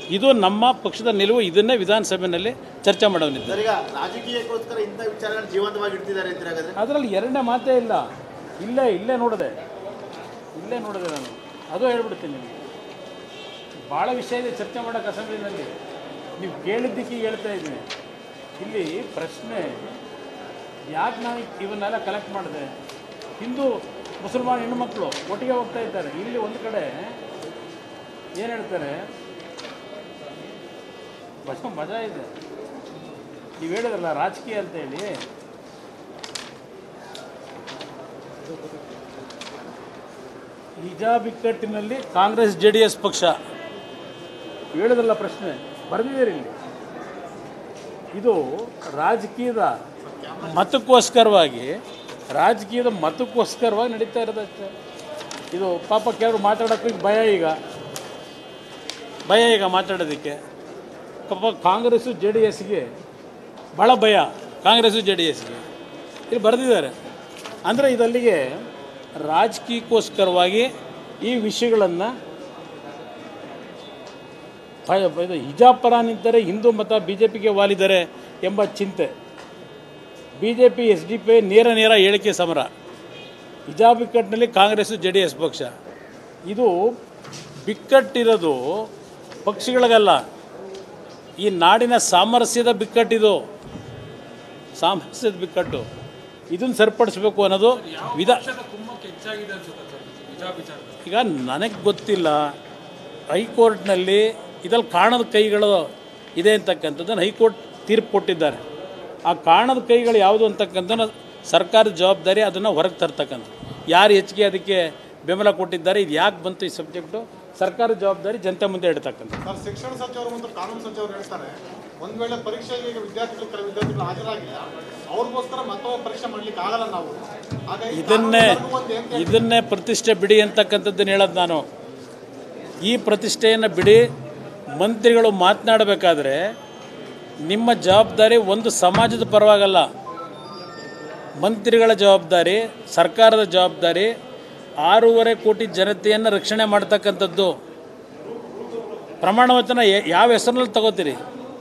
ಇದು ನಮ್ಮ ಪಕ್ಷದ ನಿಲುವು ಇದನ್ನೇ ವಿಧಾನಸಭೆಯಲ್ಲಿ ಚರ್ಚೆ ಮಾಡೋನಿದ್ದೆ ಸರ್ ಈಗ ರಾಜಕೀಯಕ್ಕೋಸ್ಕರ ಇಂಥ ವಿಚಾರಗಳನ್ನ ಜೀವಂತವಾಗಿ ಇಡ್ತಿದ್ದಾರೆ ಅಂತೀರ ಹಾಗಾದ್ರೆ ಅದರಲ್ಲಿ ಎರಡನೇ ಮಾತೇ ಇಲ್ಲ ಇಲ್ಲೇ ಇಲ್ಲೇ ನೋಡಿದೆ ಇಲ್ಲೇ ನೋಡಿದೆ ನಾನು ಅದು ಹೇಳ್ಬಿಡ್ತೀನಿ ನಿಮಗೆ ಭಾಳ ವಿಷಯ ಇದೆ ಚರ್ಚೆ ಮಾಡೋಕೆ ಅಸೆಂಬ್ಲಿನಲ್ಲಿ ನೀವು ಕೇಳಿದ್ದಕ್ಕೆ ಹೇಳ್ತಾ ಇದ್ದೀನಿ ಇಲ್ಲಿ ಪ್ರಶ್ನೆ ಯಾಕೆ ನಾವು ಇವನ್ನೆಲ್ಲ ಕಲೆಕ್ಟ್ ಮಾಡಿದೆ ಹಿಂದೂ ಮುಸಲ್ಮಾನ್ ಹೆಣ್ಮಕ್ಳು ಒಟ್ಟಿಗೆ ಹೋಗ್ತಾ ಇದ್ದಾರೆ ಇಲ್ಲಿ ಒಂದು ಕಡೆ ಏನು ಹೇಳ್ತಾರೆ ಬಸ್ ಮಜಾ ಇದೆ ನೀವು ಹೇಳಿದ್ರಲ್ಲ ರಾಜಕೀಯ ಅಂತ ಹೇಳಿ ಹಿಜಾಬ್ ಇಕ್ಕಟ್ಟಿನಲ್ಲಿ ಕಾಂಗ್ರೆಸ್ ಜೆ ಡಿ ಎಸ್ ಪಕ್ಷ ಹೇಳಿದ್ರಲ್ಲ ಪ್ರಶ್ನೆ ಬರೆದಿದ್ದೀರಿ ಇಲ್ಲಿ ಇದು ರಾಜಕೀಯದ ಮತಕ್ಕೋಸ್ಕರವಾಗಿ ರಾಜಕೀಯದ ಮತಕ್ಕೋಸ್ಕರವಾಗಿ ನಡೀತಾ ಇರೋದಷ್ಟೇ ಇದು ಪಾಪ ಕೆಲವರು ಮಾತಾಡೋಕ್ಕೆ ಭಯ ಈಗ ಭಯ ಈಗ ಮಾತಾಡೋದಕ್ಕೆ ಪಾಪ ಕಾಂಗ್ರೆಸ್ಸು ಜೆ ಡಿ ಎಸ್ಗೆ ಭಾಳ ಭಯ ಕಾಂಗ್ರೆಸ್ಸು ಜೆ ಡಿ ಎಸ್ಗೆ ಇಲ್ಲಿ ಬರೆದಿದ್ದಾರೆ ಅಂದರೆ ಇದಲ್ಲಿಗೆ ರಾಜಕೀಯಕ್ಕೋಸ್ಕರವಾಗಿ ಈ ವಿಷಯಗಳನ್ನು ಇದು ಹಿಜಾಬ್ ಪರ ನಿಂತರೆ ಹಿಂದೂ ಮತ ಬಿ ಜೆ ಪಿಗೆ ವಾಲಿದ್ದಾರೆ ಎಂಬ ಚಿಂತೆ B J P S D P ನೇರ ನೇರ ಹೇಳಿಕೆ ಸಮರ ಹಿಜಾಬ್ ಬಿಕ್ಕಟ್ಟಿನಲ್ಲಿ ಕಾಂಗ್ರೆಸ್ಸು ಜೆ ಡಿ ಎಸ್ ಪಕ್ಷ ಇದು ಬಿಕ್ಕಟ್ಟಿರೋದು ಪಕ್ಷಗಳಿಗಲ್ಲ ಈ ನಾಡಿನ ಸಾಮರಸ್ಯದ ಬಿಕ್ಕಟ್ಟಿದು ಸಾಮರಸ್ಯದ ಬಿಕ್ಕಟ್ಟು ಇದನ್ನು ಸರಿಪಡಿಸ್ಬೇಕು ಅನ್ನೋದು ವಿಧ ಈಗ ನನಗೆ ಗೊತ್ತಿಲ್ಲ ಹೈಕೋರ್ಟ್ನಲ್ಲಿ ಇದ್ರಲ್ಲಿ ಕಾಣದ ಕೈಗಳು ಇದೆ ಅಂತಕ್ಕಂಥದ್ದನ್ನು ಹೈಕೋರ್ಟ್ ತೀರ್ಪು ಕೊಟ್ಟಿದ್ದಾರೆ ಆ ಕಾಣದ ಕೈಗಳು ಯಾವುದು ಅಂತಕ್ಕಂಥ ಸರ್ಕಾರದ ಜವಾಬ್ದಾರಿ ಅದನ್ನು ಹೊರಗೆ ತರ್ತಕ್ಕಂಥ ಯಾರು ಹೆಚ್ಚಿಗೆ ಅದಕ್ಕೆ ಬೆಂಬಲ ಕೊಟ್ಟಿದ್ದಾರೆ ಇದು ಯಾಕೆ ಬಂತು ಈ ಸಬ್ಜೆಕ್ಟು ಸರ್ಕಾರದ ಜವಾಬ್ದಾರಿ ಜನತೆ ಮುಂದೆ ಇಡ್ತಕ್ಕಂಥ ಸರ್ ಶಿಕ್ಷಣ ಸಚಿವರು ಮತ್ತು ಕಾನೂನು ಸಚಿವರು ಹೇಳ್ತಾರೆ ಒಂದ್ ವೇಳೆ ಪರೀಕ್ಷೆಗೆ ಈಗ ವಿದ್ಯಾರ್ಥಿಗಳು ಕೆಲವು ವಿದ್ಯಾರ್ಥಿಗಳು ಹಾಜರಾಗಿಲ್ಲ ಅವ್ರಿಗೋಸ್ಕರ ಮತ್ತೊಮ್ಮೆ ಪರೀಕ್ಷೆ ಮಾಡ್ಲಿಕ್ಕೆ ಆಗಲ್ಲ ನಾವು ಹಾಗಾಗಿ ಇದನ್ನೇ ಕಾನೂನು ಒಂದು ಏನ್ ಇದನ್ನೇ ಪ್ರತಿಷ್ಠೆ ಬಿಡಿ ಅಂತಕ್ಕಂಥದ್ದನ್ನು ಹೇಳೋದು ನಾನು ಈ ಪ್ರತಿಷ್ಠೆಯನ್ನು ಬಿಡಿ ಮಂತ್ರಿಗಳು ಮಾತನಾಡಬೇಕಾದ್ರೆ ನಿಮ್ಮ ಜವಾಬ್ದಾರಿ ಒಂದು ಸಮಾಜದ ಪರವಾಗಲ್ಲ ಮಂತ್ರಿಗಳ ಜವಾಬ್ದಾರಿ ಸರ್ಕಾರದ ಜವಾಬ್ದಾರಿ ಆರೂವರೆ ಕೋಟಿ ಜನತೆಯನ್ನು ರಕ್ಷಣೆ ಮಾಡ್ತಕ್ಕಂಥದ್ದು ಪ್ರಮಾಣ ವಚನ ಯ- ಯಾವ ಹೆಸರಿನಲ್ಲಿ ತಗೋತೀರಿ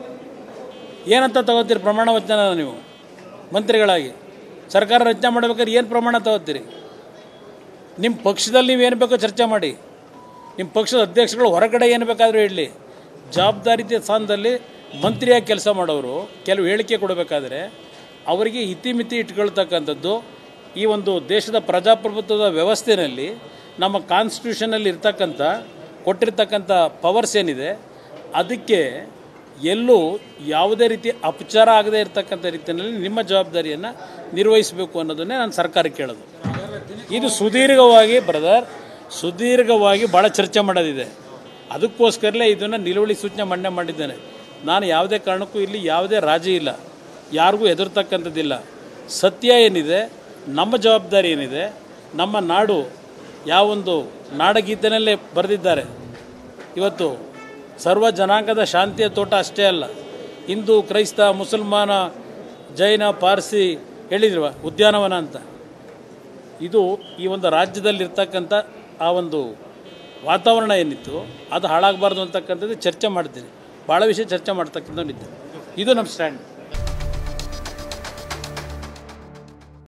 ಏನಂತ ತಗೋತೀರಿ ಪ್ರಮಾಣ ವಚನ ನೀವು ಮಂತ್ರಿಗಳಾಗಿ ಸರ್ಕಾರ ರಚನೆ ಮಾಡಬೇಕಾದ್ರೆ ಏನು ಪ್ರಮಾಣ ತಗೋತೀರಿ ನಿಮ್ಮ ಪಕ್ಷದಲ್ಲಿ ನೀವು ಏನು ಬೇಕೋ ಚರ್ಚೆ ಮಾಡಿ ನಿಮ್ಮ ಪಕ್ಷದ ಅಧ್ಯಕ್ಷಗಳು ಹೊರಗಡೆ ಏನು ಬೇಕಾದರೂ ಹೇಳಲಿ ಜವಾಬ್ದಾರಿತ ಸ್ಥಾನದಲ್ಲಿ ಮಂತ್ರಿಯಾಗಿ ಕೆಲಸ ಮಾಡೋರು ಕೆಲವು ಹೇಳಿಕೆ ಕೊಡಬೇಕಾದ್ರೆ ಅವರಿಗೆ ಇತಿಮಿತಿ ಇಟ್ಕೊಳ್ತಕ್ಕಂಥದ್ದು ಈ ಒಂದು ದೇಶದ ಪ್ರಜಾಪ್ರಭುತ್ವದ ವ್ಯವಸ್ಥೆಯಲ್ಲಿ ನಮ್ಮ ಕಾನ್ಸ್ಟಿಟ್ಯೂಷನಲ್ಲಿ ಇರ್ತಕ್ಕಂಥ ಕೊಟ್ಟಿರ್ತಕ್ಕಂಥ ಪವರ್ಸ್ ಏನಿದೆ ಅದಕ್ಕೆ ಎಲ್ಲೂ ಯಾವುದೇ ರೀತಿ ಅಪಚಾರ ಆಗದೇ ಇರತಕ್ಕಂಥ ರೀತಿಯಲ್ಲಿ ನಿಮ್ಮ ಜವಾಬ್ದಾರಿಯನ್ನು ನಿರ್ವಹಿಸಬೇಕು ಅನ್ನೋದನ್ನೇ ನಾನು ಸರ್ಕಾರಕ್ಕೆ ಕೇಳೋದು ಇದು ಸುದೀರ್ಘವಾಗಿ ಬ್ರದರ್ ಸುದೀರ್ಘವಾಗಿ ಭಾಳ ಚರ್ಚೆ ಮಾಡೋದಿದೆ ಅದಕ್ಕೋಸ್ಕರಲೇ ಇದನ್ನು ನಿಲುವಳಿ ಸೂಚನೆ ಮಂಡನೆ ಮಾಡಿದ್ದೇನೆ ನಾನು ಯಾವುದೇ ಕಾರಣಕ್ಕೂ ಇಲ್ಲಿ ಯಾವುದೇ ರಾಜಿ ಇಲ್ಲ ಯಾರಿಗೂ ಹೆದರ್ತಕ್ಕಂಥದ್ದಿಲ್ಲ ಸತ್ಯ ಏನಿದೆ ನಮ್ಮ ಜವಾಬ್ದಾರಿ ಏನಿದೆ ನಮ್ಮ ನಾಡು ಯಾವೊಂದು ನಾಡಗೀತೆನಲ್ಲೇ ಬರೆದಿದ್ದಾರೆ ಇವತ್ತು ಸರ್ವ ಜನಾಂಗದ ಶಾಂತಿಯ ತೋಟ ಅಷ್ಟೇ ಅಲ್ಲ ಹಿಂದೂ ಕ್ರೈಸ್ತ ಮುಸಲ್ಮಾನ ಜೈನ ಪಾರ್ಸಿ ಹೇಳಿದ್ರವ ಉದ್ಯಾನವನ ಅಂತ ಇದು ಈ ಒಂದು ರಾಜ್ಯದಲ್ಲಿರ್ತಕ್ಕಂಥ ಆ ಒಂದು ವಾತಾವರಣ ಏನಿತ್ತು ಅದು ಹಾಳಾಗಬಾರ್ದು ಅಂತಕ್ಕಂಥದ್ದು ಚರ್ಚೆ ಮಾಡ್ತೀನಿ ಭಾಳ ವಿಷಯ ಚರ್ಚೆ ಮಾಡ್ತಕ್ಕಂಥವ್ನಿದ್ದೆ ಇದು ನಮ್ಮ ಸ್ಟ್ಯಾಂಡ್